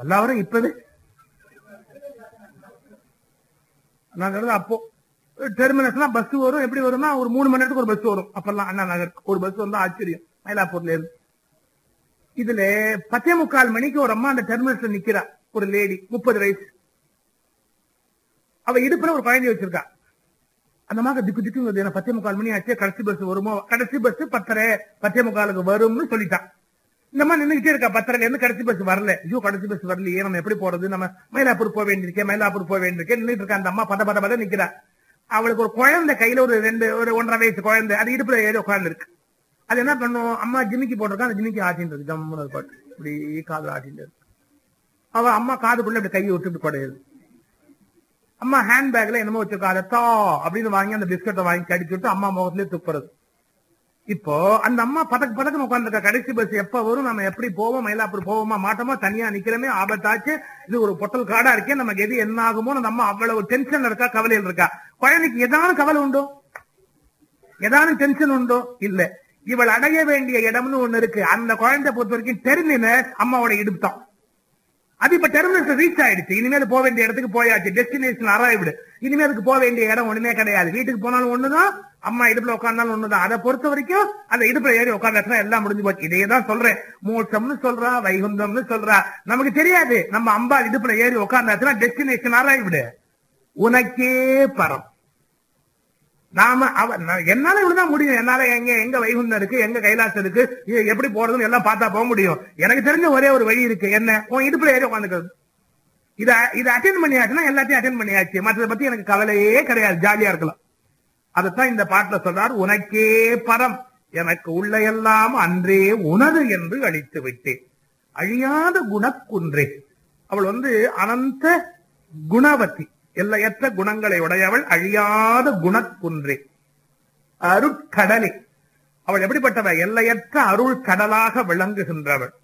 பல்லாவரம் இப்பவே நான் சொல்றது அப்போ டெர்மினஸ்னா பஸ் வரும் எப்படி வரும்னா ஒரு மூணு மணி நேரத்துக்கு ஒரு பஸ் வரும் அப்பெல்லாம் அண்ணா நகர் ஒரு பஸ் வந்தா ஆச்சரியம் மயிலாப்பூர்ல இருந்து இதுல பத்தே முக்கால் மணிக்கு ஒரு அம்மா அந்த டெர்மினஸ்ல நிக்கிறா ஒரு லேடி முப்பது வயசு அவ இடுப்புல ஒரு குழந்தை வச்சிருக்கா அந்த மாதிரி திக்கு திக்குங்கிறது எனக்கு பத்தே முக்கால் மணி ஆச்சு கடைசி பஸ் வருமோ கடைசி பஸ் பத்தரை பத்தே முக்காலுக்கு வரும்னு சொல்லிட்டான் இந்த மாதிரி நின்னுகிட்டே இருக்கா பத்தரைல இருந்து கடைசி பஸ் வரல ஐயோ கடைசி பஸ் வரலையே நம்ம எப்படி போறது நம்ம மயிலாப்பூர் போக வேண்டியிருக்கேன் மயிலாப்பூர் போக வேண்டியிருக்கேன் நின்னுட்டு இருக்கா அந்த அம்மா பத பத பத நிக்கிறா அவளுக்கு ஒரு குழந்தை கையில ஒரு ரெண்டு ஒரு ஒன்றரை வயசு குழந்தை அது இடுப்புல ஏறி உட்கார்ந்து இருக்கு அது என்ன பண்ணும் அம்மா ஜிமிக்கி போட்டிருக்கா அந்த ஜிமிக்கி ஆட்டின்னு இருக்கு ஜம்முன்னு ஒரு பாட்டு இப்படி காதுல ஆட்டின்னு இருக்கு அவ அம்மா காதுக்குள்ள இப்படி கையை விட்டு இப்படி குடையுது அம்மா ஹேண்ட் பேக்ல என்னமோ வச்சிருக்கா அதை தா அப்படின்னு வாங்கி அந்த பிஸ்கட்டை வாங்கி கடிச்சு விட்டு அம்மா முகத்திலே துப்புறது இப்போ அந்த அம்மா பதக்கு பதக்கு உட்காந்துருக்க கடைசி பஸ் எப்ப வரும் நம்ம எப்படி போவோம் மயிலாப்பூர் போவோமா மாட்டோமா தனியா நிக்கிறோமே ஆபத்தாச்சு இது ஒரு பொட்டல் காடா இருக்கே நமக்கு எது என்ன ஆகுமோ அந்த அம்மா அவ்வளவு டென்ஷன்ல இருக்கா கவலையில் இருக்கா குழந்தைக்கு ஏதாவது கவலை உண்டோ ஏதாவது டென்ஷன் உண்டோ இல்ல இவள் அடைய வேண்டிய இடம்னு ஒண்ணு இருக்கு அந்த குழந்தை பொறுத்த வரைக்கும் டெர்மினஸ் அம்மாவோட இடுப்புதான் அது இப்ப டெர்மினஸ் ரீச் ஆயிடுச்சு இனிமேல் போக வேண்டிய இடத்துக்கு போயாச்சு டெஸ்டினேஷன் அரைவிடு இனிமேலுக்கு போக வேண்டிய இடம் ஒண்ணுமே கிடையாது வீட்டுக்கு போனாலும் ஒண்ணுதான் அம்மா இடுப்புல உட்கார்ந்தாலும் ஒண்ணுதான் அதை பொறுத்த வரைக்கும் அந்த இடுப்புல ஏறி உட்கார்ந்தாச்சுன்னா எல்லாம் முடிஞ்சு போச்சு இதையே தான் சொல்றேன் மோட்சம்னு சொல்றா வைகுந்தம்னு சொல்றா நமக்கு தெரியாது நம்ம அம்பா இடுப்புல ஏறி உட்கார்ந்தாச்சுன்னா டெஸ்டினேஷன் அரைவிடு உனக்கே பரம் நாம அவ நான் என்னால இவ்வளவுதான் முடியும் என்னால எங்க எங்க வைகுந்தம் இருக்கு எங்க கைலாசம் இருக்கு இது எப்படி போறதுன்னு எல்லாம் பார்த்தா போக முடியும் எனக்கு தெரிஞ்ச ஒரே ஒரு வழி இருக்கு என்ன உன் இடுப்புல ஏறி உட்காந்துக்கிறது இத இத அட்டென்ட் பண்ணியாச்சுன்னா எல்லாத்தையும் அட்டென்ட் பண்ணியாச்சு மற்றதை பத்தி எனக்கு கவலையே கிடையாது ஜாலியா இருக்கலாம் அதைத்தான் இந்த பாட்டுல சொல்றார் உனக்கே பரம் எனக்கு உள்ள எல்லாம் அன்றே உனது என்று அழித்து விட்டேன் அழியாத குணக்குன்றே அவள் வந்து அனந்த குணவதி எல்லையற்ற குணங்களை உடையவள் அழியாத குணக்குன்றே அருட்கடலே அவள் எப்படிப்பட்டவள் எல்லையற்ற அருள் கடலாக விளங்குகின்றவள்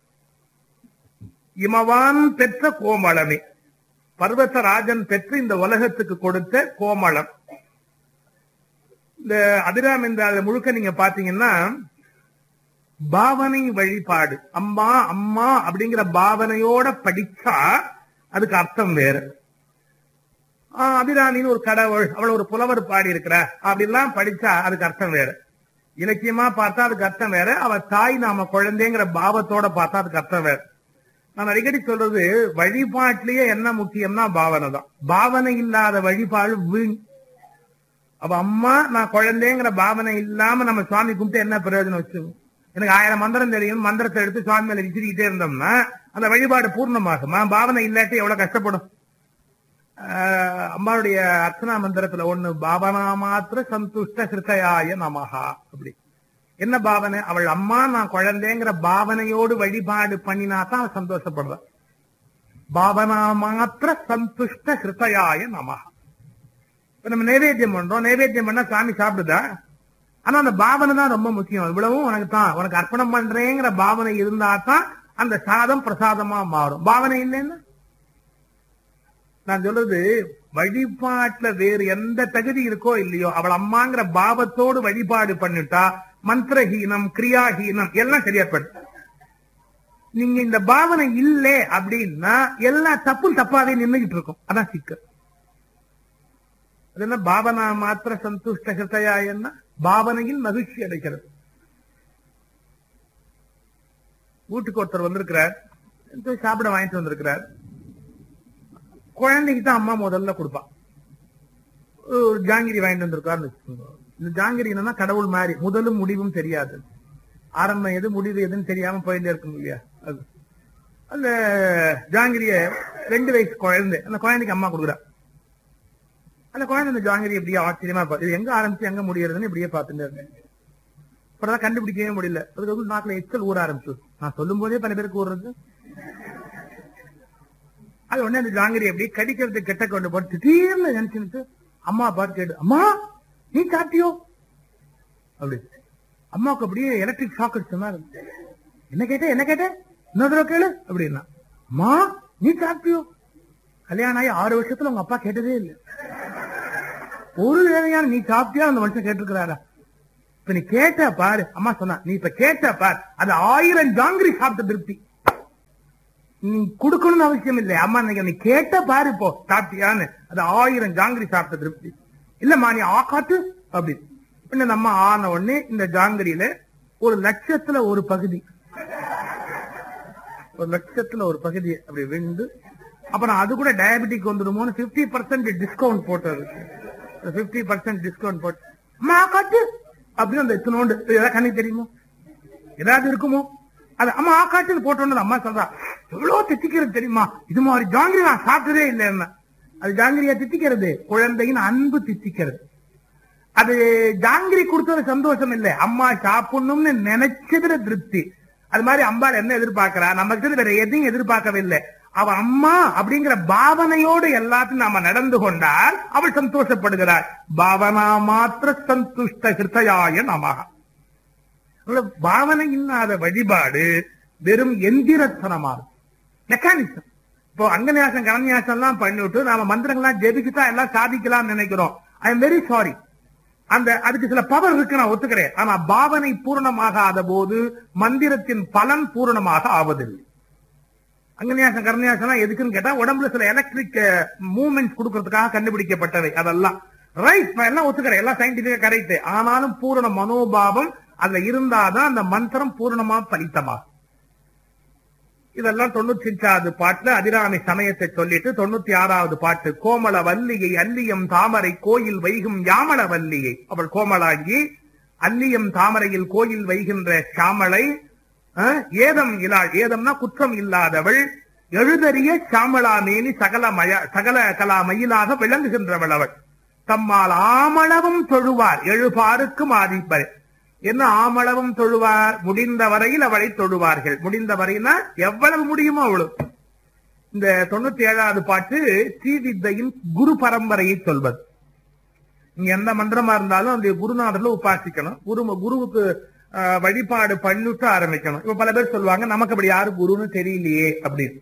இமவான் பெற்ற கோமளமே பர்வதராஜன் பெற்று இந்த உலகத்துக்கு கொடுத்த கோமளம் இந்த அபிராம் இந்த அதுல முழுக்க நீங்க பாத்தீங்கன்னா பாவனை வழிபாடு அம்மா அம்மா அப்படிங்கிற பாவனையோட படிச்சா அதுக்கு அர்த்தம் வேறு ஆஹ் அபிராமின்னு ஒரு கடவுள் அவள் ஒரு புலவர் பாடி இருக்கிற அப்படிலாம் படிச்சா அதுக்கு அர்த்தம் வேற இலக்கியமா பார்த்தா அதுக்கு அர்த்தம் வேற அவ தாய் நாம குழந்தைங்கிற பாவத்தோட பார்த்தா அதுக்கு அர்த்தம் வேற நான் அடிக்கடி சொல்றது வழிபாட்டிலேயே என்ன முக்கியம்னா பாவனை தான் பாவனை இல்லாத வழிபாடு வீண் அப்ப அம்மா நான் குழந்தைங்கிற பாவனை இல்லாம நம்ம சுவாமி கும்பிட்டு என்ன பிரயோஜனம் வச்சு எனக்கு ஆயிரம் மந்திரம் தெரியும் மந்திரத்தை எடுத்து சுவாமி மேல விசிறிக்கிட்டே இருந்தோம்னா அந்த வழிபாடு பூர்ணமாகுமா பாவனை இல்லாட்டி எவ்வளவு கஷ்டப்படும் ஆஹ் அம்மாவுடைய அர்ச்சனா மந்திரத்துல ஒண்ணு பாவனா மாத்திர சந்துஷ்ட ஹிருதயாய நமஹா அப்படி என்ன பாவனை அவள் அம்மா நான் குழந்தைங்கிற பாவனையோடு வழிபாடு பண்ணினா தான் அவ சந்தோஷப்படுறா பாவனா மாத்திர சந்துஷ்ட ஹிருதயாய நமஹா இப்ப நம்ம நைவேத்தியம் பண்றோம் நைவேத்தியம் பண்ணா சாமி சாப்பிடுதா ஆனா அந்த பாவனை தான் ரொம்ப முக்கியம் இவ்வளவும் உனக்கு தான் உனக்கு அர்ப்பணம் பண்றேங்கிற பாவனை இருந்தா தான் அந்த சாதம் பிரசாதமா மாறும் பாவனை இல்லைன்னா நான் சொல்றது வழிபாட்டுல வேறு எந்த தகுதி இருக்கோ இல்லையோ அவள் அம்மாங்கிற பாவத்தோடு வழிபாடு பண்ணிட்டா மந்திரஹீனம் கிரியாஹீனம் எல்லாம் சரியா போயிடும் நீங்க இந்த பாவனை இல்லை அப்படின்னா எல்லா தப்பும் தப்பாவே நின்னுகிட்டு இருக்கும் அதான் சிக்கல் அது என்ன பாவனா மாத்திர சந்துஷ்ட ஹிருதயா என்ன பாவனையில் மகிழ்ச்சி அடைகிறது வீட்டுக்கு ஒருத்தர் வந்திருக்கிறார் போய் சாப்பிட வாங்கிட்டு வந்திருக்கிறார் குழந்தைக்கு தான் அம்மா முதல்ல கொடுப்பா ஒரு ஜாங்கிரி வாங்கிட்டு வந்திருக்காருன்னு வச்சுக்கோங்க இந்த ஜாங்கிரி என்னன்னா கடவுள் மாதிரி முதலும் முடிவும் தெரியாது ஆரம்பம் எது முடிவு எதுன்னு தெரியாம போயிட்டே இருக்கும் இல்லையா அது அந்த ஜாங்கிரிய ரெண்டு வயசு குழந்தை அந்த குழந்தைக்கு அம்மா கொடுக்குறா அந்த குழந்தை இந்த ஜாங்கிரி இப்படியே ஆச்சரியமா பார்த்து இது எங்க ஆரம்பிச்சு எங்க முடியறதுன்னு இப்படியே பார்த்துட்டு இருந்தேன் அப்புறம் கண்டுபிடிக்கவே முடியல அதுக்கு நாக்குல எச்சல் ஊற ஆரம்பிச்சு நான் சொல்லும் போதே பல பேருக்கு ஊறுறது அது உடனே அந்த ஜாங்கிரி அப்படியே கடிக்கிறது கெட்ட கொண்டு போட்டு திடீர்னு நினைச்சுட்டு அம்மா பார்த்து கேட்டு அம்மா நீ சாப்பிட்டியோ அப்படி அம்மாவுக்கு அப்படியே எலக்ட்ரிக் ஷாக் அடிச்ச மாதிரி இருந்துச்சு. என்ன கேட்ட என்ன கேட்ட இன்னொரு தடவை கேளு அப்படின்னா அம்மா நீ சாப்பிட்டியோ கல்யாணம் ஆகி ஆறு வருஷத்துல உங்க அப்பா கேட்டதே இல்லை ஒரு வேலையான நீ சாப்பிட்டியா அந்த மனுஷன் கேட்டிருக்கிறாரா இப்ப நீ கேட்ட பாரு அம்மா சொன்னா நீ இப்ப கேட்ட பார் அது ஆயிரம் ஜாங்கிரி சாப்பிட்ட திருப்தி நீ கொடுக்கணும்னு அவசியம் இல்லை அம்மா இன்னைக்கு நீ கேட்ட பாரு இப்போ சாப்பிட்டியான்னு அது ஆயிரம் ஜாங்கிரி சாப்பிட்ட திருப்தி இல்லம்மா நீ ஆக்காத்து அப்படி பின்ன நம்ம ஆன உடனே இந்த ஜாங்கிரியில ஒரு லட்சத்துல ஒரு பகுதி ஒரு லட்சத்துல ஒரு பகுதி அப்படி விண்டு அப்புறம் அது கூட டயபெட்டிக் வந்துடுமோன்னு பிப்டி பர்சன்ட் டிஸ்கவுண்ட் போட்டது பிப்டி பர்சன்ட் டிஸ்கவுண்ட் போட்டு அம்மா காட்டு அப்படின்னு அந்த இத்தனோண்டு ஏதாவது கண்ணுக்கு தெரியுமோ ஏதாவது இருக்குமோ அது அம்மா ஆக்காட்டுன்னு போட்டோன்னு அம்மா சொல்றா எவ்வளவு தித்திக்கிறது தெரியுமா இது மாதிரி ஜாங்கிரி நான் சாப்பிட்டதே இல்லைன்னா அது ஜாங்கிரியா தித்திக்கிறது குழந்தையின் அன்பு தித்திக்கிறது அது ஜாங்கிரி கொடுத்தது சந்தோஷம் இல்ல அம்மா சாப்பிடணும்னு நினைச்சதுல திருப்தி அது மாதிரி அம்பாள் என்ன எதிர்பார்க்கிறா நம்ம கிட்ட வேற எதையும் எதிர்பார்க்கவில்லை அவ அம்மா அப்படிங்கிற பாவனையோடு எல்லாத்தையும் நாம நடந்து கொண்டால் அவள் சந்தோஷப்படுகிறாள் பாவனா மாத்திர சந்துஷ்ட ஹிருதயாய நமகா அதனால பாவனை இல்லாத வழிபாடு வெறும் எந்திரத்தனமாகும் மெக்கானிசம் இப்போ அங்கநியாசம் கரநியாசம் எல்லாம் பண்ணிவிட்டு நாம மந்திரங்கள்லாம் ஜெபிச்சுட்டா எல்லாம் சாதிக்கலாம்னு நினைக்கிறோம் ஐ எம் வெரி சாரி அந்த அதுக்கு சில பவர் இருக்கு நான் ஒத்துக்கிறேன் ஆனா பாவனை பூரணமாகாத போது மந்திரத்தின் பலன் பூரணமாக ஆவதில்லை அங்கநியாசம் கரநியாசம் எதுக்குன்னு கேட்டா உடம்புல சில எலக்ட்ரிக் மூவ்மெண்ட்ஸ் கொடுக்கறதுக்காக கண்டுபிடிக்கப்பட்டவை அதெல்லாம் ரைட் நான் எல்லாம் ஒத்துக்கிறேன் எல்லாம் சயின்டிபிக்கா கரெக்ட் ஆனாலும் பூரண மனோபாவம் அதுல இருந்தாதான் அந்த மந்திரம் பூரணமா பலித்தமாகும் இதெல்லாம் தொண்ணூத்தி அஞ்சாவது பாட்டுல அதிராமி சமயத்தை சொல்லிட்டு தொண்ணூத்தி ஆறாவது பாட்டு கோமள வல்லியை அல்லியம் தாமரை கோயில் வைகும் யாமள வல்லியை அவள் கோமளாங்கி அல்லியம் தாமரையில் கோயில் வைகின்ற சாமளை அஹ், ஏதம் இலாள் ஏதம்னா குற்றம் இல்லாதவள் எழுதறிய சாமளாமேனி சகல மய சகல கலா மயிலாக விளங்குகின்றவள் அவள் தம்மால் ஆமளவும் தொழுவார் எழுபாருக்கும் ஆதிப்பர் என்ன ஆமளவும் தொழுவார் முடிந்த வரையில் அவளை தொழுவார்கள் முடிந்த வரையினா எவ்வளவு முடியுமோ அவ்வளவு இந்த தொண்ணூத்தி ஏழாவது பாட்டு ஸ்ரீவித்தையின் குரு பரம்பரையை சொல்வது நீங்க எந்த மந்திரமா இருந்தாலும் அந்த குருநாதர்ல உபாசிக்கணும் குரு குருவுக்கு ஆஹ், வழிபாடு பண்ணிட்டு ஆரம்பிக்கணும் இப்ப பல பேர் சொல்லுவாங்க நமக்கு அப்படி யாரு குருன்னு தெரியலையே அப்படின்னு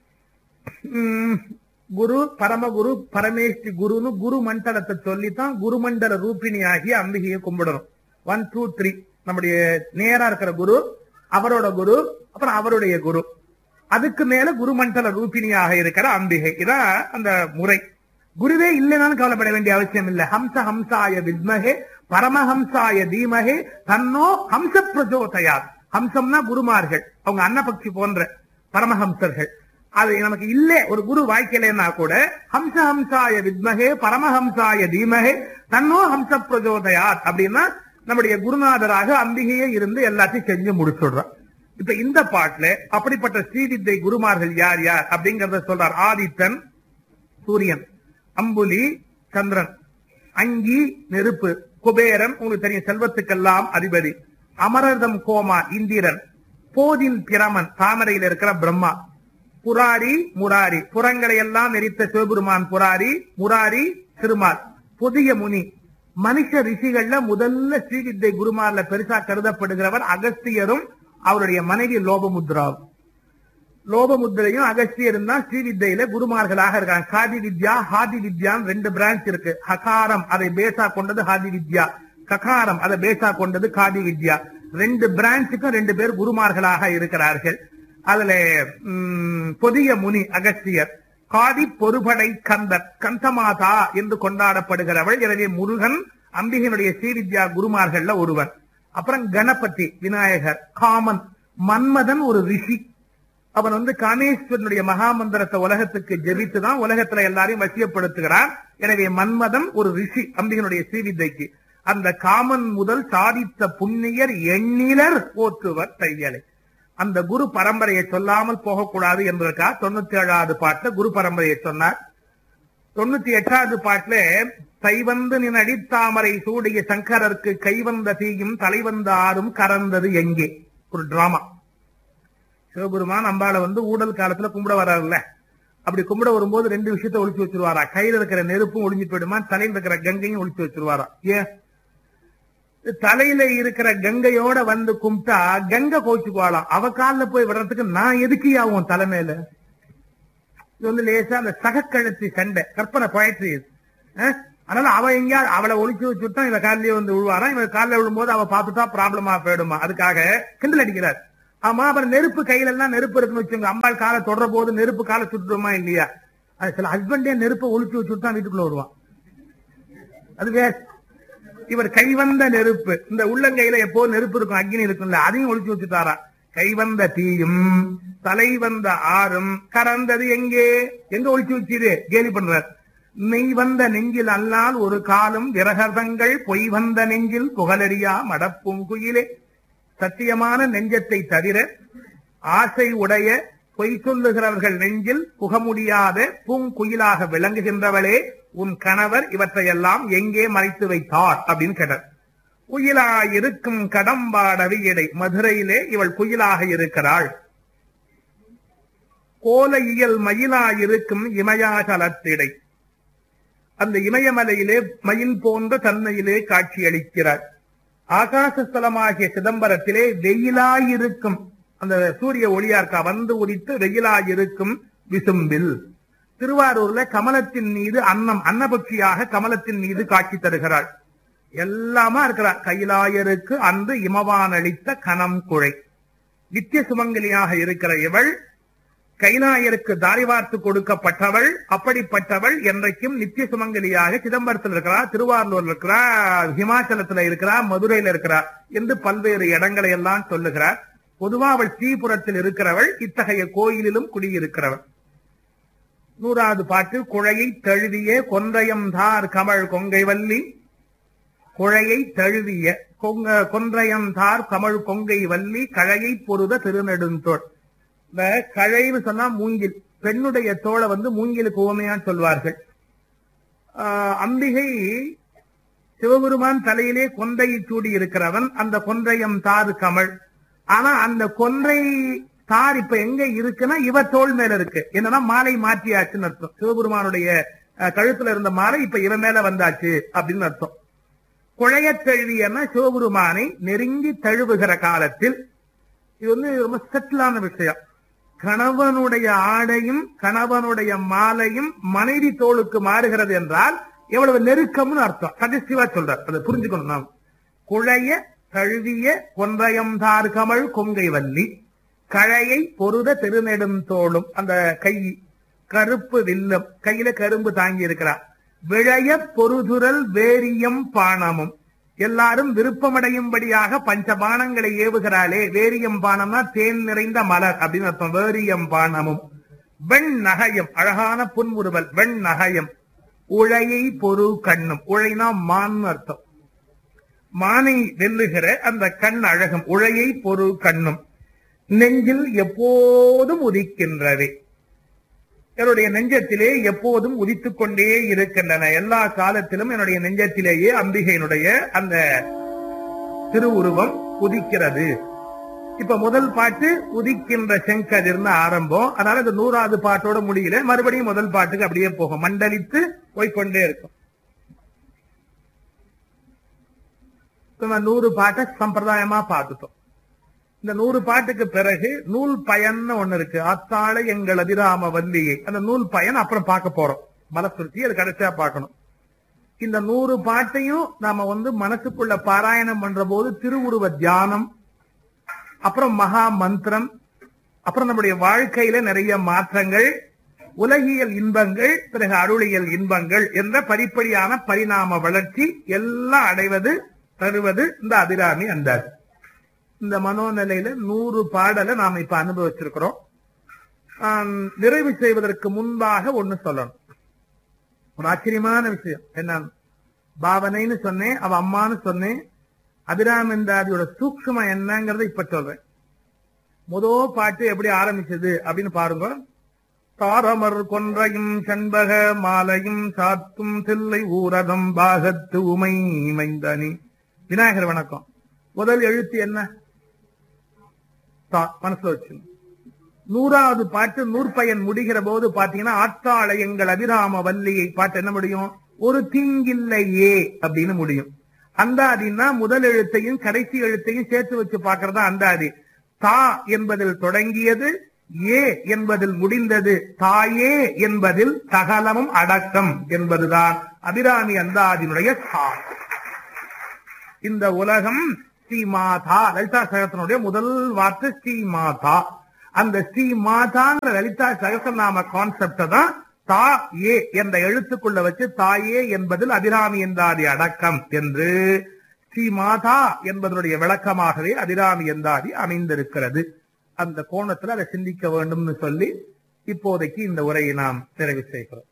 உம், குரு பரமகுரு பரமேஸ்வரி குருன்னு குரு மண்டலத்தை சொல்லித்தான் குருமண்டல ரூபிணி ஆகிய அம்பிகையை கும்பிடணும் ஒன் டூ த்ரீ நம்முடைய நேரா இருக்கிற குரு அவரோட குரு அப்புறம் அவருடைய குரு அதுக்கு மேல குருமண்டல ரூபிணியாக இருக்கிற அம்பிகை இதான் அந்த முறை குருவே இல்லைனாலும் கவலைப்பட வேண்டிய அவசியம் இல்லை ஹம்ச ஹம்சாய வித்மகே பரமஹம்சாய தீமகே தன்னோ ஹம்ச பிரஜோதயா ஹம்சம்னா குருமார்கள் அவங்க அன்னபக்ஷி போன்ற பரமஹம்சர்கள் அது நமக்கு இல்ல ஒரு குரு வாய்க்கலைன்னா கூட ஹம்ச ஹம்சாய வித்மகே பரமஹம்சாய தீமகே தன்னோ ஹம்ச பிரஜோதயாத் அப்படின்னா நம்முடைய குருநாதராக அம்பிகையே இருந்து எல்லாத்தையும் செஞ்சு முடிச்சுடுறான் இப்ப இந்த பாட்டுல அப்படிப்பட்ட ஸ்ரீவித்தை குருமார்கள் யார் யார் அப்படிங்கறத சொல்றார் ஆதித்தன் சூரியன் அம்புலி சந்திரன் அங்கி நெருப்பு குபேரன் உங்களுக்கு தெரியும் செல்வத்துக்கெல்லாம் அதிபதி அமரதம் கோமா இந்திரன் போதில் பிரமன் தாமரையில் இருக்கிற பிரம்மா புராரி முராரி புறங்களை எல்லாம் எரித்த சிவபெருமான் புராரி முராரி திருமால் புதிய முனி மனுஷ ரிஷிகள்ல முதல்ல ஸ்ரீவித்தை குருமார்ல பெருசா கருதப்படுகிறவர் அகஸ்தியரும் அவருடைய மனைவி லோபமுத்ராவும் லோபமுத்திரையும் அகஸ்தியரும் தான் ஸ்ரீவித்தையில குருமார்களாக இருக்காங்க காதி வித்யா ஹாதி வித்யான்னு ரெண்டு பிரான்ச் இருக்கு ஹகாரம் அதை பேசா கொண்டது ஹாதி வித்யா ககாரம் அதை பேசா கொண்டது காதி வித்யா ரெண்டு பிரான்ச்சுக்கும் ரெண்டு பேர் குருமார்களாக இருக்கிறார்கள் அதுல ம், பொதிய முனி அகஸ்தியர் காதி பொறுபடை கந்தர் கந்தமாதா என்று கொண்டாடப்படுகிறவள் எனவே முருகன் அம்பிகையினுடைய ஸ்ரீவித்யா குருமார்கள்ல ஒருவன் அப்புறம் கணபதி விநாயகர் காமன் மன்மதன் ஒரு ரிஷி அவன் வந்து காமேஸ்வரனுடைய மகாமந்திரத்தை உலகத்துக்கு ஜெபித்து தான் உலகத்துல எல்லாரையும் வசியப்படுத்துகிறான் எனவே மன்மதன் ஒரு ரிஷி அம்பிகனுடைய ஸ்ரீவித்தைக்கு அந்த காமன் முதல் சாதித்த புண்ணியர் எண்ணிலர் போற்றுவர் தையலை அந்த குரு பரம்பரையை சொல்லாமல் போகக்கூடாது என்பதற்காக தொண்ணூத்தி ஏழாவது பாட்டுல குரு பரம்பரையை சொன்னார் தொண்ணூத்தி எட்டாவது பாட்டுல தைவந்து நின் அடித்தாமரை சூடிய சங்கரருக்கு கைவந்த தீயும் தலைவந்த ஆறும் கறந்தது எங்கே ஒரு டிராமா சிவபெருமான் அம்பாளை வந்து ஊடல் காலத்துல கும்பிட வர்றாருல்ல அப்படி கும்பிட வரும்போது ரெண்டு விஷயத்த ஒளிச்சு வச்சிருவாரா கையில இருக்கிற நெருப்பும் ஒளிஞ்சு போயிடுமா தலையில இருக்கிற கங்கையும் ஒளிச்சு வச்சிருவாரா ஏன் தலையில இருக்கிற கங்கையோட வந்து கும்பிட்டா கங்கை கோச்சுக்குவாளாம் அவ கால்ல போய் விடுறதுக்கு நான் எதுக்கு ஆகும் தலைமையில இது வந்து லேசா அந்த சகக்கழுத்தி சண்டை கற்பனை போயிட்டு அதனால அவ எங்கேயாவது அவளை ஒளிச்சு வச்சுட்டா இவ காலிலேயே வந்து விழுவாராம் இவன் காலில் விழும்போது அவ பார்த்துட்டா ப்ராப்ளமா போயிடுமா அதுக்காக கிண்டல் அடிக்கிறார் ஆமா அப்புறம் நெருப்பு கையில எல்லாம் நெருப்பு இருக்குன்னு வச்சுங்க அம்பாள் காலை தொடர போது நெருப்பு காலை சுட்டுமா இல்லையா அது சில ஹஸ்பண்டே நெருப்பை ஒழிச்சு வச்சுட்டு தான் வீட்டுக்குள்ள வருவான் அது வேஸ்ட் இவர் கைவந்த நெருப்பு இந்த உள்ளங்கையில எப்போ நெருப்பு இருக்கும் அக்னி இருக்கும்ல அதையும் ஒழிச்சு வச்சுட்டாரா கைவந்த தீயும் தலை வந்த ஆறும் கறந்தது எங்கே எங்க ஒழிச்சு வச்சீரு கேலி பண்றார் நெய் வந்த நெஞ்சில் அல்லால் ஒரு காலம் விரகர்தங்கள் பொய் வந்த நெஞ்சில் புகழறியா மடப்பூங்குயிலே சத்தியமான நெஞ்சத்தை தவிர ஆசை உடைய பொய் சொல்லுகிறவர்கள் நெஞ்சில் புக முடியாத பூங்குயிலாக விளங்குகின்றவளே உன் கணவர் இவற்றையெல்லாம் எங்கே மறைத்து வைத்தார் அப்படின்னு கேட்டார் குயிலாயிருக்கும் கடம்பாடவியடை மதுரையிலே இவள் குயிலாக இருக்கிறாள் கோல இயல் மயிலாயிருக்கும் இமயாசலத்திடை அந்த இமயமலையிலே மயில் போன்ற தன்மையிலே காட்சியளிக்கிறார் ஆகாசஸ்தலமாகிய சிதம்பரத்திலே வெயிலாயிருக்கும் அந்த சூரிய ஒளியார்க்கா வந்து உதித்து வெயிலாயிருக்கும் விசும்பில் திருவாரூர்ல கமலத்தின் மீது அன்னம் அன்னபட்சியாக கமலத்தின் மீது காட்சி தருகிறாள் எல்லாமா இருக்கிறார் கைலாயருக்கு அன்று இமவான் அளித்த கணம் குழை நித்திய சுமங்கலியாக இருக்கிற இவள் கைலாயருக்கு தாரி வார்த்து கொடுக்கப்பட்டவள் அப்படிப்பட்டவள் என்றைக்கும் நித்திய சுமங்கலியாக சிதம்பரத்தில் இருக்கிறார் திருவாரூர்ல இருக்கிறார் ஹிமாச்சலத்துல இருக்கிறார் மதுரையில இருக்கிறார் என்று பல்வேறு இடங்களை எல்லாம் சொல்லுகிறார் பொதுவா அவள் ஸ்ரீபுரத்தில் இருக்கிறவள் இத்தகைய கோயிலிலும் குடியிருக்கிறவள் நூறாவது பாட்டு குழையை தழுவிய கொன்றையம் தார் கமழ் கொங்கை வள்ளி குழையை தழுவிய கொங்க கொன்றையம் தார் கமழ் கொங்கை வள்ளி கழையை பொருத திருநெடுந்தோள் இந்த கழைவு சொன்னா மூங்கில் பெண்ணுடைய தோளை வந்து மூங்கிலுக்கு உவமையான்னு சொல்வார்கள் ஆஹ் அம்பிகை சிவபெருமான் தலையிலே கொன்றையை சூடி இருக்கிறவன் அந்த கொன்றையம் தாறு கமழ் ஆனா அந்த கொன்றை தார் இப்ப எங்க இருக்குன்னா இவ தோல் மேல இருக்கு என்னன்னா மாலை மாற்றியாச்சுன்னு அர்த்தம் சிவபெருமானுடைய அஹ், கழுத்துல இருந்த மாலை இப்ப இவ மேல வந்தாச்சு அப்படின்னு அர்த்தம் குழையத் தழுவியன்னா சிவபெருமானை நெருங்கி தழுவுகிற காலத்தில் இது வந்து ரொம்ப செட்டிலான விஷயம் கணவனுடைய ஆடையும் கணவனுடைய மாலையும் மனைவி தோளுக்கு மாறுகிறது என்றால் எவ்வளவு நெருக்கம்னு அர்த்தம் சஜஸ்டிவா சொல்றார் அதை புரிஞ்சுக்கணும் நாம் குழைய தழுவிய கொன்றையம் தார் கமழ் கொங்கை வள்ளி கழையை பொருத திருநெடும் தோளும் அந்த கை கருப்பு வில்லம் கையில கரும்பு தாங்கி இருக்கிறார் விழைய பொருதுரல் வேரியம் பானமும் எல்லாரும் விருப்பமடையும்படியாக பஞ்சபானங்களை ஏவுகிறாளே வேரியம் பானம்னா தேன் நிறைந்த மலர் அப்படின்னு அர்த்தம் வேரியம் பானமும் வெண் நகையம் அழகான புன்முறுவல் வெண் நகையம் உழையை பொரு கண்ணும் உழைனா மான் அர்த்தம் மானை வெல்லுகிற அந்த கண் அழகும் உழையை பொரு கண்ணும் நெஞ்சில் எப்போதும் உதிக்கின்றவே என்னுடைய நெஞ்சத்திலே எப்போதும் உதித்துக் கொண்டே இருக்கின்றன எல்லா காலத்திலும் என்னுடைய நெஞ்சத்திலேயே அம்பிகையினுடைய அந்த திருவுருவம் உதிக்கிறது இப்ப முதல் பாட்டு உதிக்கின்ற செங்கதிர்னு ஆரம்பம் அதனால இந்த நூறாவது பாட்டோட முடியல மறுபடியும் முதல் பாட்டுக்கு அப்படியே போகும் மண்டலித்து போய்க்கொண்டே இருக்கும் இப்ப நம்ம நூறு பாட்டை சம்பிரதாயமா பார்த்துட்டோம் இந்த நூறு பாட்டுக்கு பிறகு நூல் பயன்னு ஒண்ணு இருக்கு அத்தாழ எங்கள் அதிராம வல்லியை அந்த நூல் பயன் அப்புறம் பார்க்க போறோம் மனசுருத்தி அது கடைசியா பார்க்கணும் இந்த நூறு பாட்டையும் நாம வந்து மனசுக்குள்ள பாராயணம் பண்ற போது திருவுருவ தியானம் அப்புறம் மகா மந்திரம் அப்புறம் நம்முடைய வாழ்க்கையில நிறைய மாற்றங்கள் உலகியல் இன்பங்கள் பிறகு அருளியல் இன்பங்கள் என்ற படிப்படியான பரிணாம வளர்ச்சி எல்லாம் அடைவது தருவது இந்த அபிராமி அந்தாதி இந்த மனோநிலையில நூறு பாடலை நாம இப்ப அனுபவிச்சிருக்கிறோம் ஆம், நிறைவு செய்வதற்கு முன்பாக ஒண்ணு சொல்லணும் ஒரு ஆச்சரியமான விஷயம் என்ன பாவனைன்னு சொன்னேன் அவ அம்மான்னு சொன்னேன் அபிராமந்தாதியோட சூக்ஷ்மம் என்னங்கறத இப்ப சொல்றேன் முதோ பாட்டு எப்படி ஆரம்பிச்சது அப்படின்னு பாருங்க தாரமர் கொன்றையும் செண்பக மாலையும் சாத்தும் தில்லை ஊரகம் பாகத்து உமை மைந்தனி விநாயகர் வணக்கம் முதல் எழுத்து என்ன தா மனசுல வச்சு நூறாவது பாட்டு நூற்பயன் முடிகிற போது பாத்தீங்கன்னா ஆத்தாளை எங்கள் அபிராம வல்லியை பாட்டு என்ன முடியும் ஒரு தீங்கில்லையே அப்படின்னு முடியும் அந்தாதின்னா முதல் எழுத்தையும் கடைசி எழுத்தையும் சேர்த்து வச்சு பாக்குறதா அந்தாதி தா என்பதில் தொடங்கியது ஏ என்பதில் முடிந்தது தாயே என்பதில் சகலமும் அடக்கம் என்பதுதான் அபிராமி அந்தாதியினுடைய சா இந்த உலகம் ஸ்ரீ மாதா லலிதா சகசனுடைய முதல் வார்த்தை ஸ்ரீ மாதா அந்த ஸ்ரீ மாதாங்கிற லலிதா சகசநாம கான்செப்ட தான் தா ஏ என்ற எழுத்துக்குள்ள வச்சு தாயே என்பதில் அபிராமி என்றாதி அடக்கம் என்று ஸ்ரீ மாதா என்பதனுடைய விளக்கமாகவே அபிராமி என்றாதி அமைந்திருக்கிறது அந்த கோணத்துல அதை சிந்திக்க வேண்டும்னு சொல்லி இப்போதைக்கு இந்த உரையை நாம் நிறைவு செய்கிறோம்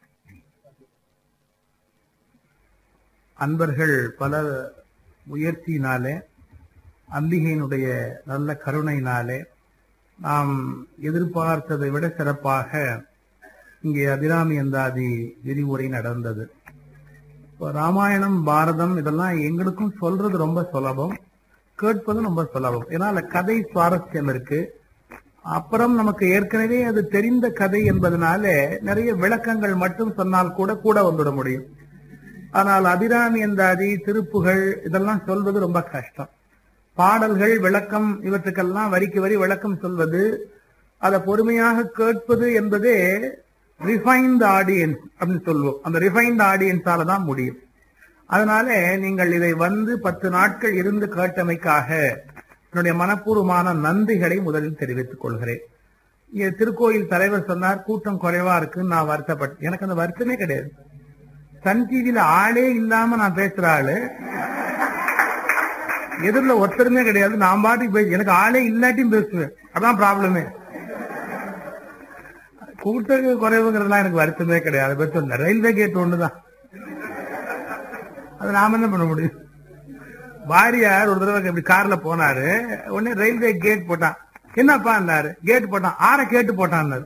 அன்பர்கள் பல முயற்சியினாலே அம்பிகையினுடைய நல்ல கருணையினாலே நாம் எதிர்பார்த்ததை விட சிறப்பாக இங்கே அபிராமி அந்தாதி விரிவுரை நடந்தது இப்போ ராமாயணம் பாரதம் இதெல்லாம் எங்களுக்கும் சொல்றது ரொம்ப சுலபம் கேட்பதும் ரொம்ப சுலபம் ஏன்னா அதுல கதை சுவாரஸ்யம் இருக்கு அப்புறம் நமக்கு ஏற்கனவே அது தெரிந்த கதை என்பதனால நிறைய விளக்கங்கள் மட்டும் சொன்னால் கூட கூட வந்துட முடியும் ஆனால் அபிராமி அந்தாதி திருப்புகள் இதெல்லாம் சொல்வது ரொம்ப கஷ்டம் பாடல்கள் விளக்கம் இவற்றுக்கெல்லாம் வரிக்கு வரி விளக்கம் சொல்வது அதை பொறுமையாக கேட்பது என்பதே ரிஃபைன்ட் ஆடியன்ஸ் அப்படின்னு சொல்லுவோம் அந்த ரிஃபைன்ட் ஆடியன்ஸால தான் முடியும் அதனால நீங்கள் இதை வந்து பத்து நாட்கள் இருந்து கேட்டமைக்காக என்னுடைய மனப்பூர்வமான நன்றிகளை முதலில் தெரிவித்துக் கொள்கிறேன் இங்க திருக்கோயில் தலைவர் சொன்னார் கூட்டம் குறைவா இருக்குன்னு நான் வருத்தப்பட்டேன் எனக்கு அந்த வருத்தமே கிடையாது சன் டிவியில ஆளே இல்லாம நான் பேசுற ஆளு எதிரில ஒருத்தருமே கிடையாது நான் பாட்டுக்கு பேச எனக்கு ஆளே இல்லாட்டியும் பேசுவேன் அதான் ப்ராப்ளமே கூட்ட குறைவுங்கிறதுலாம் எனக்கு வருத்தமே கிடையாது பெருசு ரயில்வே கேட் ஒண்ணுதான் அது நாம என்ன பண்ண முடியும் வாரியார் ஒரு தடவை இப்படி கார்ல போனாரு உடனே ரயில்வே கேட் போட்டான் என்னப்பா கேட் போட்டான் ஆற கேட்டு போட்டான்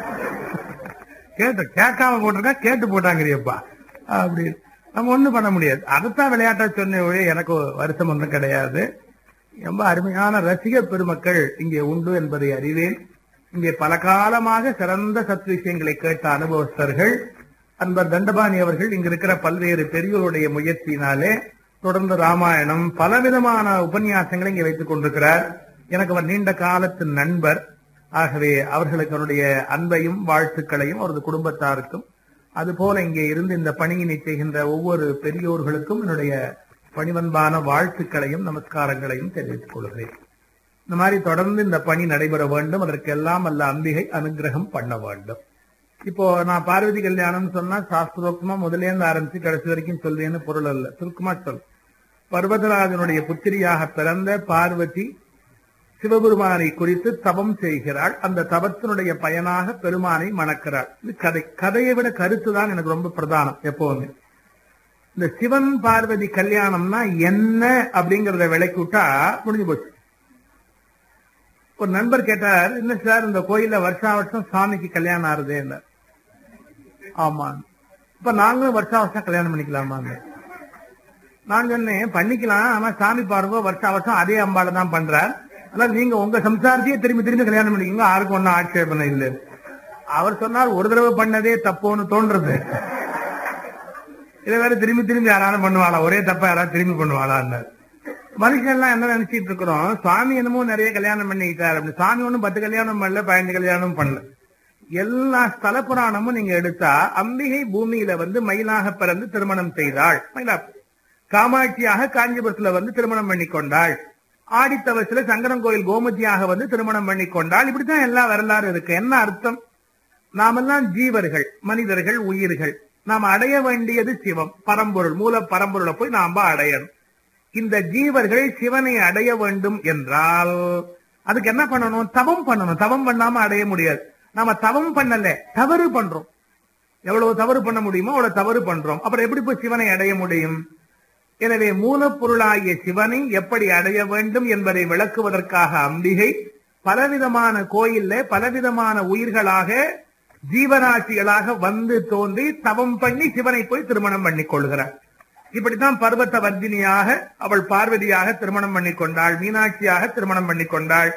கேட்டு கேட்காம போட்டிருக்கா கேட்டு போட்டாங்கறியப்பா அப்படி நம்ம ஒண்ணும் பண்ண முடியாது அதைத்தான் விளையாட்டா சொன்ன ஒழிய எனக்கு வருத்தம் ஒன்றும் கிடையாது ரொம்ப அருமையான ரசிக பெருமக்கள் இங்கே உண்டு என்பதை அறிவேன் இங்கே பல காலமாக சிறந்த சத் விஷயங்களை கேட்ட அனுபவஸ்தர்கள் அன்பர் தண்டபாணி அவர்கள் இங்க இருக்கிற பல்வேறு பெரியோருடைய முயற்சியினாலே தொடர்ந்து ராமாயணம் பலவிதமான உபன்யாசங்களை இங்கே வைத்துக் கொண்டிருக்கிறார் எனக்கு அவர் நீண்ட காலத்து நண்பர் ஆகவே அவர்களுக்கு அவருடைய அன்பையும் வாழ்த்துக்களையும் அவரது குடும்பத்தாருக்கும் அதுபோல இங்கே இருந்து இந்த பணியினை செய்கின்ற ஒவ்வொரு பெரியோர்களுக்கும் என்னுடைய பணிவன்பான வாழ்த்துக்களையும் நமஸ்காரங்களையும் தெரிவித்துக் கொள்கிறேன் இந்த மாதிரி தொடர்ந்து இந்த பணி நடைபெற வேண்டும் அதற்கெல்லாம் அல்ல அம்பிகை அனுகிரகம் பண்ண வேண்டும் இப்போ நான் பார்வதி கல்யாணம் சொன்னா சாஸ்திரோக்தமா முதலே இருந்து ஆரம்பிச்சு கடைசி வரைக்கும் சொல்வேன்னு பொருள் அல்ல சுருக்கமா சொல் பர்வதராஜனுடைய புத்திரியாக பிறந்த பார்வதி சிவபெருமானை குறித்து தவம் செய்கிறாள் அந்த தவத்தினுடைய பயனாக பெருமானை மணக்கிறாள் இது கதை கதையை விட கருத்து தான் எனக்கு ரொம்ப பிரதானம் எப்பவுமே இந்த சிவன் பார்வதி கல்யாணம்னா என்ன அப்படிங்கறத விளக்கி விட்டா முடிஞ்சு போச்சு ஒரு நண்பர் கேட்டார் என்ன சார் இந்த கோயில்ல வருஷா வருஷம் சாமிக்கு கல்யாணம் ஆறுது ஆமா இப்ப நாங்களும் வருஷா வருஷம் கல்யாணம் பண்ணிக்கலாமாங்க நான் சொன்னேன் பண்ணிக்கலாம் ஆனா சாமி பாருங்க வருஷா வருஷம் அதே அம்பால தான் பண்றார் ஆனா நீங்க உங்க சம்சாரத்தையே திரும்பி திரும்பி கல்யாணம் பண்ணிக்கோங்க யாருக்கும் ஒன்னும் ஆட்சேபனை இல்லை அவர் சொன்னார் ஒரு தடவை பண்ணதே தப்போன்னு தோன்றது இதை வேற திரும்பி திரும்பி யாராலும் பண்ணுவாளா ஒரே தப்பா யாராவது திரும்பி பண்ணுவாளான்னு மனுஷன் எல்லாம் என்ன நினைச்சிட்டு இருக்கிறோம் சுவாமி என்னமோ நிறைய கல்யாணம் பண்ணிக்கிட்டாரு அப்படி சுவாமி ஒண்ணும் பத்து கல்யாணம் பண்ணல பதினஞ்சு கல்யாணம் பண்ணல எல்லா ஸ்தல புராணமும் நீங்க எடுத்தா அம்பிகை பூமியில வந்து மயிலாக பிறந்து திருமணம் செய்தாள் மயிலா காமாட்சியாக காஞ்சிபுரத்துல வந்து திருமணம் பண்ணி கொண்டாள் ஆடித்தவசில சங்கரன் கோயில் கோமதியாக வந்து திருமணம் பண்ணி கொண்டாள் இப்படித்தான் எல்லா வரலாறு இருக்கு என்ன அர்த்தம் நாமெல்லாம் ஜீவர்கள் மனிதர்கள் உயிர்கள் நாம் அடைய வேண்டியது சிவம் பரம்பொருள் மூல பரம்பொருளை போய் நாம அடையணும் இந்த ஜீவர்கள் சிவனை அடைய வேண்டும் என்றால் அதுக்கு என்ன பண்ணணும் தவம் பண்ணணும் தவம் பண்ணாம அடைய முடியாது நாம தவம் பண்ணல தவறு பண்றோம் எவ்வளவு தவறு பண்ண முடியுமோ அவ்வளவு தவறு பண்றோம் அப்புறம் எப்படி போய் சிவனை அடைய முடியும் எனவே மூலப்பொருளாகிய சிவனை எப்படி அடைய வேண்டும் என்பதை விளக்குவதற்காக அம்பிகை பலவிதமான கோயில்ல பலவிதமான உயிர்களாக ஜீவராசிகளாக வந்து தோன்றி தவம் பண்ணி சிவனை போய் திருமணம் பண்ணி கொள்கிறார் இப்படித்தான் பர்வத்த வர்தினியாக அவள் பார்வதியாக திருமணம் பண்ணி கொண்டாள் மீனாட்சியாக திருமணம் பண்ணி கொண்டாள்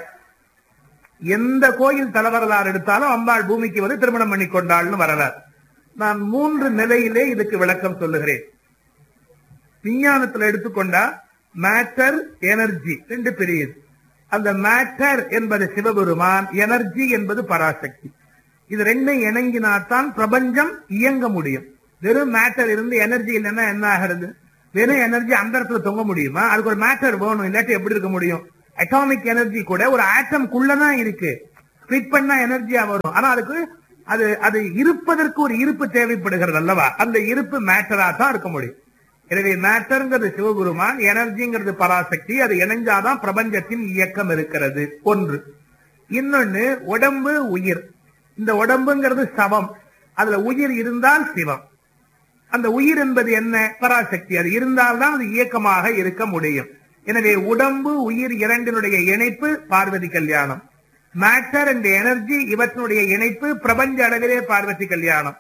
எந்த கோயில் தலைவரலாறு எடுத்தாலும் அம்பாள் பூமிக்கு வந்து திருமணம் பண்ணி கொண்டாள்னு வரலாறு நான் மூன்று நிலையிலே இதுக்கு விளக்கம் சொல்லுகிறேன் விஞ்ஞானத்துல எடுத்துக்கொண்டா மேட்டர் எனர்ஜி ரெண்டு பிரியுது அந்த மேட்டர் என்பது சிவபெருமான் எனர்ஜி என்பது பராசக்தி இது ரெண்டும் இணங்கினாத்தான் பிரபஞ்சம் இயங்க முடியும் வெறும் மேட்டர் இருந்து எனர்ஜி இல்லைன்னா என்ன ஆகிறது வெறும் எனர்ஜி அந்த இடத்துல தொங்க முடியுமா அதுக்கு ஒரு மேட்டர் வேணும் இல்லாட்டி எப்படி இருக்க முடியும் அட்டாமிக் எனர்ஜி கூட ஒரு ஆட்டம்குள்ளதான் இருக்கு ஸ்பிளிட் பண்ணா எனர்ஜியா வரும் ஆனா அதுக்கு அது அது இருப்பதற்கு ஒரு இருப்பு தேவைப்படுகிறது அல்லவா அந்த இருப்பு மேட்டரா தான் இருக்க முடியும் எனவே மேட்டர்ங்கிறது சிவபெருமான் எனர்ஜிங்கிறது பராசக்தி அது இணைஞ்சாதான் பிரபஞ்சத்தின் இயக்கம் இருக்கிறது ஒன்று இன்னொன்னு உடம்பு உயிர் இந்த உடம்புங்கிறது சவம் அதுல உயிர் இருந்தால் சிவம் அந்த உயிர் என்பது என்ன பராசக்தி அது இருந்தால்தான் அது இயக்கமாக இருக்க முடியும் எனவே உடம்பு உயிர் இரண்டினுடைய இணைப்பு பார்வதி கல்யாணம் மேட்டர் அண்ட் எனர்ஜி இவற்றினுடைய இணைப்பு பிரபஞ்ச அளவிலே பார்வதி கல்யாணம்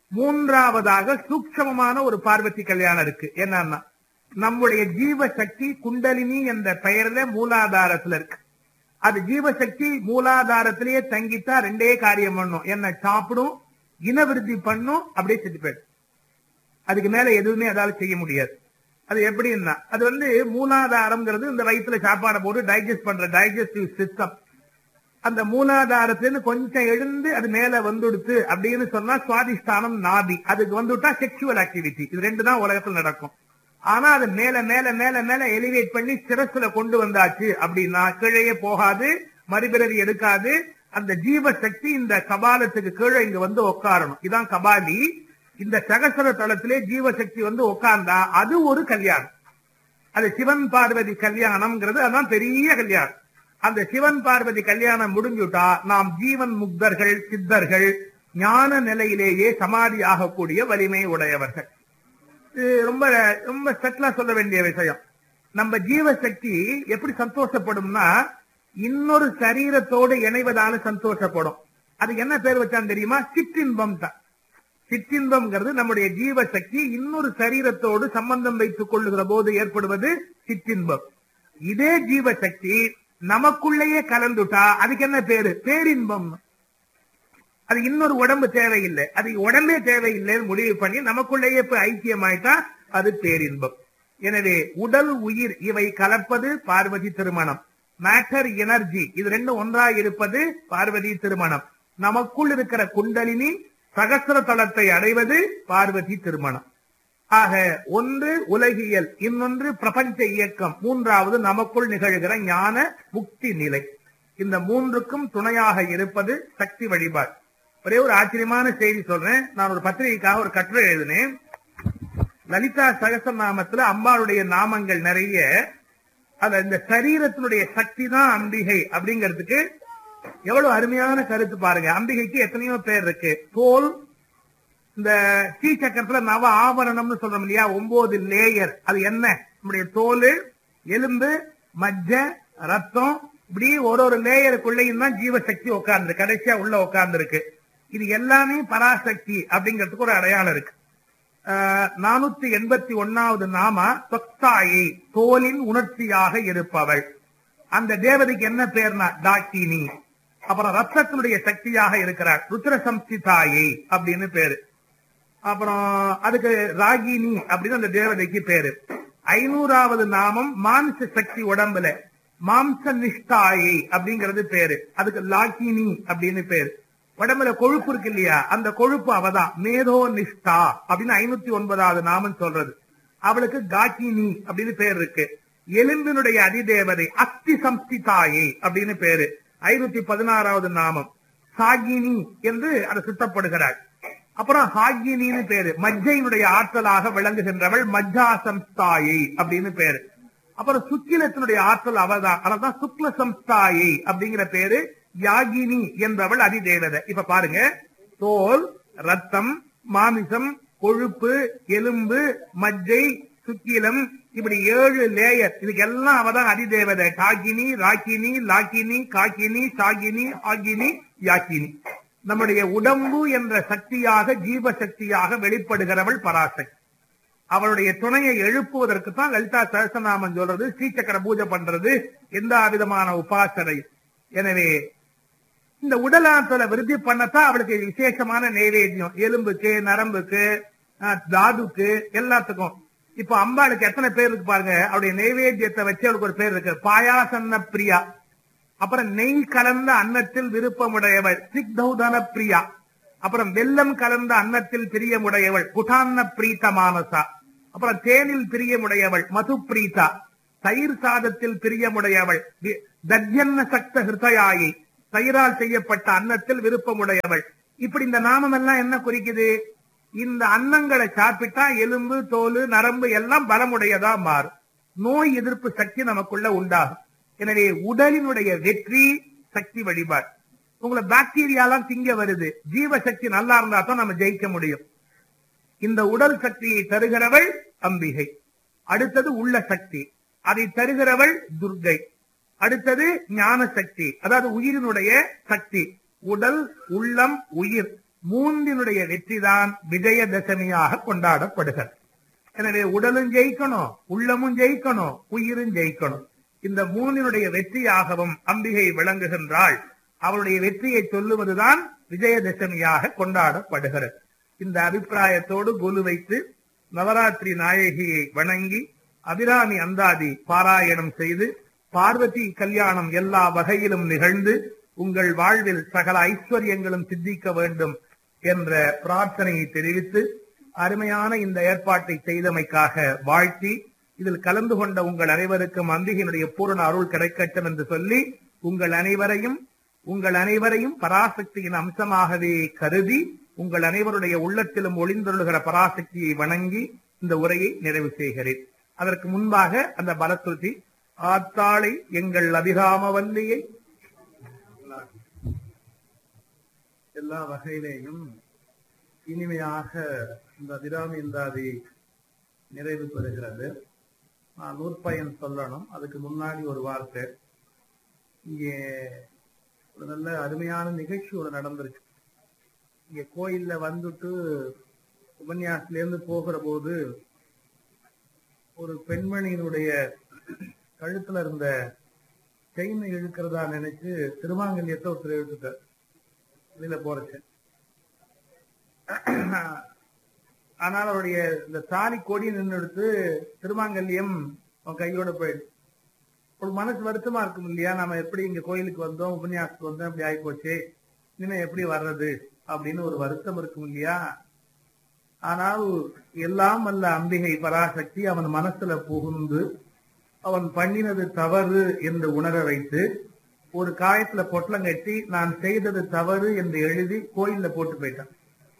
மூன்றாவதாக சூக்ஷமமான ஒரு பார்வதி கல்யாணம் இருக்கு என்னன்னா நம்முடைய ஜீவசக்தி குண்டலினி என்ற பெயர்ல மூலாதாரத்துல இருக்கு அது ஜீவசக்தி மூலாதாரத்திலேயே தங்கிட்டா ரெண்டே காரியம் பண்ணும் என்ன சாப்பிடும் இனவிருத்தி பண்ணும் அப்படியே செத்து போயிடும் அதுக்கு மேல எதுவுமே அதால செய்ய முடியாது அது எப்படின்னா அது வந்து மூலாதாரம்ங்கிறது இந்த வயிற்றுல சாப்பாடை போட்டு டைஜஸ்ட் பண்ற டைஜஸ்டிவ் சிஸ்டம் அந்த மூலாதாரத்திலிருந்து கொஞ்சம் எழுந்து அது மேல வந்துடுத்து அப்படின்னு சொன்னா சுவாதிஷ்டானம் நாதி அதுக்கு வந்துட்டா செக்ஷுவல் ஆக்டிவிட்டி இது ரெண்டு தான் உலகத்துல நடக்கும் ஆனா அது மேல மேல மேல மேல எலிவேட் பண்ணி சிரசுல கொண்டு வந்தாச்சு அப்படின்னா கீழே போகாது மறுபிறவி எடுக்காது அந்த ஜீவ சக்தி இந்த கபாலத்துக்கு கீழே இங்க வந்து உட்காரணும் இதான் கபாலி இந்த சகசர தளத்திலே ஜீவசக்தி வந்து உட்கார்ந்தா அது ஒரு கல்யாணம் அது சிவன் பார்வதி கல்யாணம்ங்கிறது அதான் பெரிய கல்யாணம் அந்த சிவன் பார்வதி கல்யாணம் முடிஞ்சுட்டா நாம் ஜீவன் முக்தர்கள் சித்தர்கள் ஞான நிலையிலேயே சமாதி ஆகக்கூடிய வலிமை உடையவர்கள் இது ரொம்ப ரொம்ப செட்டிலா சொல்ல வேண்டிய விஷயம் நம்ம ஜீவசக்தி எப்படி சந்தோஷப்படும்னா இன்னொரு சரீரத்தோடு இணைவதால சந்தோஷப்படும் அது என்ன பேர் வச்சான்னு தெரியுமா சிற்றின்பம் தான் சிற்றின்பம்ங்கிறது நம்முடைய ஜீவசக்தி இன்னொரு சரீரத்தோடு சம்பந்தம் வைத்துக் கொள்ளுகிற போது ஏற்படுவது சிற்றின்பம் இதே ஜீவசக்தி நமக்குள்ளேயே கலந்துட்டா அதுக்கு என்ன பேரு பேரின்பம் அது இன்னொரு உடம்பு தேவையில்லை அது உடம்பே தேவையில்லைன்னு முடிவு பண்ணி நமக்குள்ளேயே போய் ஐக்கியமாயிட்டா அது பேரின்பம் எனவே உடல் உயிர் இவை கலப்பது பார்வதி திருமணம் மேட்டர் எனர்ஜி இது ரெண்டும் ஒன்றாய் இருப்பது பார்வதி திருமணம் நமக்குள் இருக்கிற குண்டலினி சகசிர தளத்தை அடைவது பார்வதி திருமணம் ஆக ஒன்று உலகியல் இன்னொன்று பிரபஞ்ச இயக்கம் மூன்றாவது நமக்குள் நிகழ்கிற ஞான முக்தி நிலை இந்த மூன்றுக்கும் துணையாக இருப்பது சக்தி வழிபாடு ஒரே ஒரு ஆச்சரியமான செய்தி சொல்றேன் நான் ஒரு பத்திரிகைக்காக ஒரு கட்டுரை எழுதினேன் லலிதா சகசநாமத்துல அம்பாளுடைய நாமங்கள் நிறைய அத இந்த சரீரத்தினுடைய சக்தி தான் அம்பிகை அப்படிங்கிறதுக்கு எவ்வளவு அருமையான கருத்து பாருங்க அம்பிகைக்கு எத்தனையோ பேர் இருக்கு தோல் இந்த ஸ்ரீ சக்கரத்துல நவ ஆபரணம்னு சொல்றோம் இல்லையா ஒன்பது லேயர் அது என்ன நம்முடைய தோல் எலும்பு மஜ்ஜ ரத்தம் இப்படி ஒரு ஒரு லேயருக்குள்ளேயும் தான் ஜீவசக்தி உட்கார்ந்து கடைசியா உள்ள உட்கார்ந்து இருக்கு இது எல்லாமே பராசக்தி அப்படிங்கிறதுக்கு ஒரு அடையாளம் இருக்கு நானூத்தி எண்பத்தி ஒன்னாவது நாம தொக்தாயை தோலின் உணர்ச்சியாக இருப்பவள் அந்த தேவதைக்கு என்ன பேர்னா டாக்கினி அப்புறம் ரத்தத்தினுடைய சக்தியாக இருக்கிறார் ருத்ர சம்ஸ்திதாயை அப்படின்னு பேரு அப்புறம் அதுக்கு ராகினி அப்படின்னு அந்த தேவதைக்கு பேரு ஐநூறாவது நாமம் மாம்ச சக்தி உடம்புல மாம்ச நிஷ்டாயை அப்படிங்கிறது பேரு அதுக்கு லாக்கினி அப்படின்னு பேரு உடம்புல கொழுப்பு இருக்கு இல்லையா அந்த கொழுப்பு அவதான் மேதோ நிஷ்டா அப்படின்னு ஐநூத்தி ஒன்பதாவது நாமம் சொல்றது அவளுக்கு காக்கினி அப்படின்னு பேர் இருக்கு எலும்பினுடைய அதிதேவதை அஸ்தி சம்ஸ்திதாயை அப்படின்னு பேரு ஐநூத்தி பதினாறாவது நாமம் சாகினி என்று அது சுத்தப்படுகிறாள் அப்புறம் ஹாகினின்னு பேரு மஜ்ஜையினுடைய ஆற்றலாக விளங்குகின்றவள் மஜ்ஜா சம்ஸ்தாயை அப்படின்னு பேரு அப்புறம் சுக்கிலத்தினுடைய ஆற்றல் அவதான் அததான் சுக்ல சம்ஸ்தாயை அப்படிங்கிற பேரு யாகினி என்பவள் அதிதேவதை இப்ப பாருங்க தோல் ரத்தம் மாமிசம் கொழுப்பு எலும்பு மஜ்ஜை சுக்கிலம் இப்படி ஏழு லேயர் இதுக்கு எல்லாம் அவதான் அதிதேவதை காகினி ராக்கினி லாக்கினி காக்கினி சாகினி ஆகினி யாக்கினி நம்முடைய உடம்பு என்ற சக்தியாக ஜீவ சக்தியாக வெளிப்படுகிறவள் பராசக்தி அவளுடைய துணையை எழுப்புவதற்கு தான் லலிதா சகசநாமம் சொல்றது ஸ்ரீசக்கர பூஜை பண்றது எந்த விதமான உபாசனை எனவே இந்த உடலாற்றலை விருத்தி பண்ணத்தான் அவளுக்கு விசேஷமான நைவேத்தியம் எலும்புக்கு நரம்புக்கு தாதுக்கு எல்லாத்துக்கும் இப்ப அம்பாளுக்கு எத்தனை பேர் இருக்கு பாருங்க அவருடைய நைவேத்தியத்தை வச்சு அவளுக்கு ஒரு பேர் இருக்கு பாயாசன்ன பிரியா அப்புறம் நெய் கலந்த அன்னத்தில் விருப்பமுடையவள் சிக்தௌதன பிரியா அப்புறம் வெள்ளம் கலந்த அன்னத்தில் பிரியமுடையவள் குட்டான்ன பிரீத்த மானசா அப்புறம் தேனில் பிரியமுடையவள் மது பிரீதா தயிர் சாதத்தில் பிரியமுடையவள் வி- தத்யன்ன சக்த ஹிருதயாயி தயிரால் செய்யப்பட்ட அன்னத்தில் விருப்பமுடையவள் இப்படி இந்த நாமம் எல்லாம் என்ன குறிக்குது இந்த அன்னங்களை சாப்பிட்டா எலும்பு தோல் நரம்பு எல்லாம் பலமுடையதா மாறும் நோய் எதிர்ப்பு சக்தி நமக்குள்ள உண்டாகும் எனவே உடலினுடைய வெற்றி சக்தி வழிபாடு உங்களை பாக்டீரியாலாம் திங்க வருது ஜீவ சக்தி நல்லா இருந்தா தான் நம்ம ஜெயிக்க முடியும் இந்த உடல் சக்தியை தருகிறவள் அம்பிகை அடுத்தது உள்ள சக்தி அதை தருகிறவள் துர்கை அடுத்தது ஞான சக்தி அதாவது உயிரினுடைய சக்தி உடல் உள்ளம் உயிர் மூன்றினுடைய வெற்றிதான் விஜயதசமியாக கொண்டாடப்படுகிறது எனவே உடலும் ஜெயிக்கணும் உள்ளமும் ஜெயிக்கணும் உயிரும் ஜெயிக்கணும் இந்த மூனினுடைய வெற்றியாகவும் அம்பிகை விளங்குகின்றாள் அவளுடைய வெற்றியை சொல்லுவதுதான் விஜயதசமியாக கொண்டாடப்படுகிறது இந்த அபிப்பிராயத்தோடு குலு வைத்து நவராத்திரி நாயகியை வணங்கி அபிராமி அந்தாதி பாராயணம் செய்து பார்வதி கல்யாணம் எல்லா வகையிலும் நிகழ்ந்து உங்கள் வாழ்வில் சகல ஐஸ்வர்யங்களும் சித்திக்க வேண்டும் என்ற பிரார்த்தனையை தெரிவித்து அருமையான இந்த ஏற்பாட்டை செய்தமைக்காக வாழ்த்தி இதில் கலந்து கொண்ட உங்கள் அனைவருக்கும் அம்பிகையினுடைய பூரண அருள் கிடைக்கட்டும் என்று சொல்லி உங்கள் அனைவரையும் உங்கள் அனைவரையும் பராசக்தியின் அம்சமாகவே கருதி உங்கள் அனைவருடைய உள்ளத்திலும் ஒளிந்தொழுகிற பராசக்தியை வணங்கி இந்த உரையை நிறைவு செய்கிறேன் அதற்கு முன்பாக அந்த பலஸ்ருதி ஆத்தாளை எங்கள் அபிராமவல்லியை எல்லா வகையிலேயும் இனிமையாக இந்த அபிராமி இந்தாதி நிறைவு பெறுகிறது நான் நூற்பயன் சொல்லணும் அதுக்கு முன்னாடி ஒரு வார்த்தை இங்கே ஒரு நல்ல அருமையான நிகழ்ச்சி ஒன்று நடந்திருக்கு இங்க கோயில்ல வந்துட்டு உபன்யாசத்துல இருந்து போகிற போது ஒரு பெண்மணியினுடைய கழுத்துல இருந்த செயினை இழுக்கிறதா நினைச்சு திருமாங்கல்யத்தை ஒருத்தர் இழுத்துட்டார் வெளியில போறச்சு ஆனால் அவருடைய இந்த தாலி கொடி நின்று எடுத்து திருமாங்கல்யம் அவன் கையோட போயிடுச்சு ஒரு மனசு வருத்தமா இருக்கும் இல்லையா நாம எப்படி இங்க கோயிலுக்கு வந்தோம் உபன்யாசத்துக்கு வந்தோம் இப்படி ஆகி போச்சு இனிமே எப்படி வர்றது அப்படின்னு ஒரு வருத்தம் இருக்கும் இல்லையா ஆனால் எல்லாம் வல்ல அம்பிகை பராசக்தி அவன் மனசுல புகுந்து அவன் பண்ணினது தவறு என்று உணர வைத்து ஒரு காயத்துல பொட்டலம் கட்டி நான் செய்தது தவறு என்று எழுதி கோயில்ல போட்டு போயிட்டான்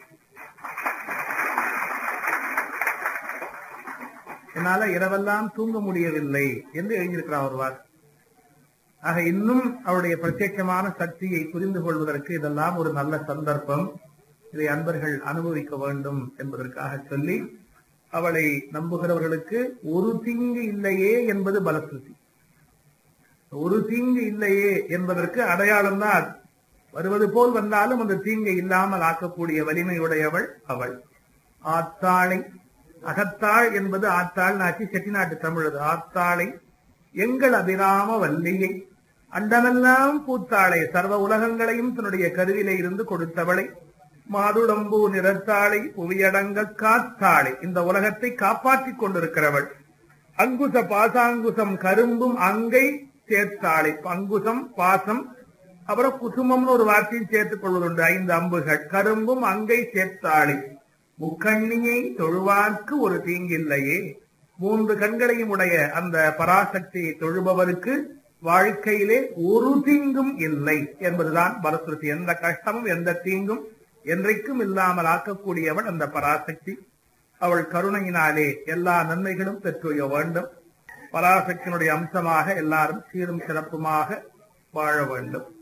என்னால இரவெல்லாம் தூங்க முடியவில்லை என்று எழுதியிருக்கிறார் ஒரு வார் ஆக இன்னும் அவருடைய பிரத்யட்சமான சக்தியை புரிந்து கொள்வதற்கு இதெல்லாம் ஒரு நல்ல சந்தர்ப்பம் இதை அன்பர்கள் அனுபவிக்க வேண்டும் என்பதற்காக சொல்லி அவளை நம்புகிறவர்களுக்கு ஒரு தீங்கு இல்லையே என்பது பலஸ்ருதி ஒரு தீங்கு இல்லையே என்பதற்கு அடையாளம் தான் அது. வருவது போல் வந்தாலும் அந்த தீங்கை இல்லாமல் ஆக்கக்கூடிய வலிமையுடையவள் அவள் ஆத்தாளை அகத்தாள் என்பது ஆத்தாள் நாச்சி செட்டிநாட்டு தமிழ் அது ஆத்தாளை எங்கள் அபிராம வல்லியை அண்டமெல்லாம் பூத்தாளை சர்வ உலகங்களையும் தன்னுடைய கருவிலே இருந்து கொடுத்தவளை மாதுளம்பூ நிறத்தாளை புவியடங்க காத்தாளை இந்த உலகத்தை காப்பாற்றிக் கொண்டிருக்கிறவள் அங்குச பாசாங்குசம் கரும்பும் அங்கை சேர்த்தாளை அங்குசம் பாசம் அப்புறம் குசுமம்னு ஒரு வார்த்தையும் சேர்த்துக் கொள்வதுண்டு ஐந்து அம்புகள் கரும்பும் அங்கை சேர்த்தாளை முக்கண்ணியை தொழுவார்க்கு ஒரு தீங்கில்லையே மூன்று கண்களையும் உடைய அந்த பராசக்தியை தொழுபவருக்கு வாழ்க்கையிலே ஒரு தீங்கும் இல்லை என்பதுதான் பரசுருதி எந்த கஷ்டமும் எந்த தீங்கும் என்றைக்கும் இல்லாமல் ஆக்கக்கூடியவள் அந்த பராசக்தி அவள் கருணையினாலே எல்லா நன்மைகளும் பெற்றுய வேண்டும் பராசக்தியினுடைய அம்சமாக எல்லாரும் சீரும் சிறப்புமாக வாழ வேண்டும்